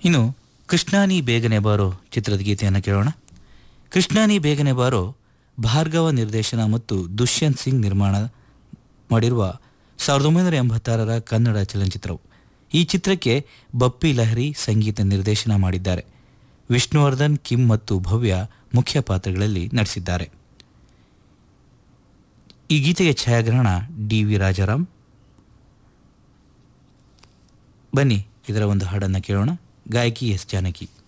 ಇನ್ನು ಕೃಷ್ಣಾನಿ ಬೇಗನೆ ಬಾರೋ ಚಿತ್ರದ ಗೀತೆಯನ್ನು ಕೇಳೋಣ ಕೃಷ್ಣಾನಿ ಬೇಗನೆ ಬಾರೋ ಭಾರ್ಗವ ನಿರ್ದೇಶನ ಮತ್ತು ದುಷ್ಯಂತ್ ಸಿಂಗ್ ನಿರ್ಮಾಣ ಮಾಡಿರುವ ಸಾವಿರದ ಒಂಬೈನೂರ ಎಂಬತ್ತಾರರ ಕನ್ನಡ ಚಲನಚಿತ್ರವು ಈ ಚಿತ್ರಕ್ಕೆ ಬಪ್ಪಿ ಲಹರಿ ಸಂಗೀತ ನಿರ್ದೇಶನ ಮಾಡಿದ್ದಾರೆ ವಿಷ್ಣುವರ್ಧನ್ ಕಿಮ್ ಮತ್ತು ಭವ್ಯ ಮುಖ್ಯ ಪಾತ್ರಗಳಲ್ಲಿ ನಟಿಸಿದ್ದಾರೆ ಈ ಗೀತೆಯ ಛಾಯಾಗ್ರಹಣ ಡಿ ವಿ ರಾಜಾರಾಮ್ ಬನ್ನಿ ಇದರ ಒಂದು ಹಾಡನ್ನು ಕೇಳೋಣ ಗಾಯಕಿ ಎಸ್ ಜಾನಕಿ